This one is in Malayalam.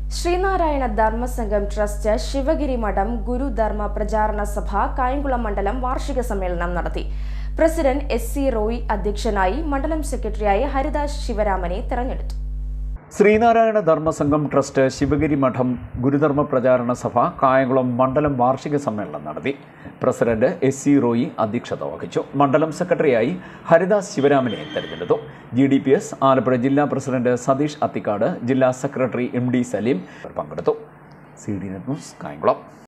ശ്രീനാരായണ ധർമ്മസംഘം ട്രസ്റ്റ് ശിവഗിരി മഠം ഗുരുധർമ്മ പ്രചാരണ സഭ കായംകുളം മണ്ഡലം വാർഷിക സമ്മേളനം നടത്തി പ്രസിഡന്റ് എസ് സി റോയി അധ്യക്ഷനായി മണ്ഡലം സെക്രട്ടറിയായി ഹരിദാസ് ശിവരാമനെ തെരഞ്ഞെടുത്തു ശ്രീനാരായണ ധർമ്മസംഘം ട്രസ്റ്റ് ശിവഗിരി മഠം ഗുരുധർമ്മ പ്രചാരണ സഭ കായംകുളം മണ്ഡലം വാർഷിക സമ്മേളനം നടത്തി പ്രസിഡന്റ് എസ് സി റോയി അധ്യക്ഷത വഹിച്ചു മണ്ഡലം സെക്രട്ടറിയായി ഹരിദാസ് ശിവരാമനെ തെരഞ്ഞെടുത്തു G D P S Alappuzha ജില്ലാ പ്രസിഡന്റ് സതീഷ് അത്തിക്കാട് ജില്ലാ സെക്രട്ടറി എം ഡി സലീം പങ്കെടുത്തു C D net news Kayamkulam